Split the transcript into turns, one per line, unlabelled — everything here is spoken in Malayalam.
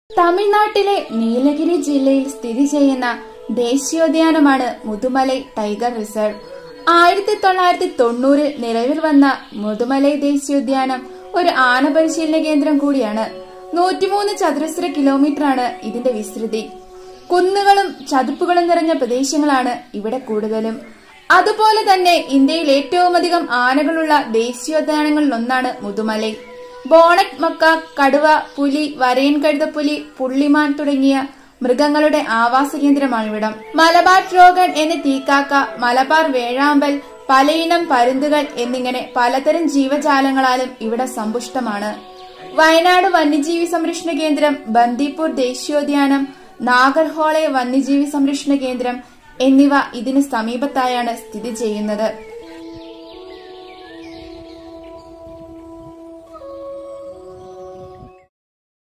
തമിഴ്നാട്ടിലെ നീലഗിരി ജില്ലയിൽ സ്ഥിതി ചെയ്യുന്ന ദേശീയോദ്യാനമാണ് മുതുമലൈ ടൈഗർ റിസർവ് ആയിരത്തി തൊള്ളായിരത്തി തൊണ്ണൂറിൽ നിലവിൽ വന്ന മുതുമലൈ ദേശീയോദ്യാനം ഒരു ആന പരിശീലന കേന്ദ്രം കൂടിയാണ് നൂറ്റിമൂന്ന് ചതുരശ്ര കിലോമീറ്ററാണ് ഇതിന്റെ വിസ്തൃതി കുന്നുകളും ചതുപ്പുകളും നിറഞ്ഞ പ്രദേശങ്ങളാണ് ഇവിടെ കൂടുതലും അതുപോലെ തന്നെ ഇന്ത്യയിൽ ഏറ്റവും അധികം ആനകളുള്ള ദേശീയോദ്യാനങ്ങളിലൊന്നാണ് മുതുമലൈ ബോണറ്റ് മക്ക കടുവ പുലി വരയൻ കഴുതപ്പുലി പുള്ളിമാൻ തുടങ്ങിയ മൃഗങ്ങളുടെ ആവാസ കേന്ദ്രമാണിവിടം മലബാർ ട്രോഗൺ എന്ന തീക്കാക്ക മലബാർ വേഴാമ്പൽ പലയിനം പരുന്തുകൾ എന്നിങ്ങനെ പലതരം ജീവജാലങ്ങളാലും ഇവിടെ സമ്പുഷ്ടമാണ് വയനാട് വന്യജീവി സംരക്ഷണ കേന്ദ്രം ബന്ദിപ്പൂർ ദേശീയോദ്യാനം നാഗർഹോളെ വന്യജീവി സംരക്ഷണ കേന്ദ്രം എന്നിവ ഇതിന് സമീപത്തായാണ് സ്ഥിതി ചെയ്യുന്നത്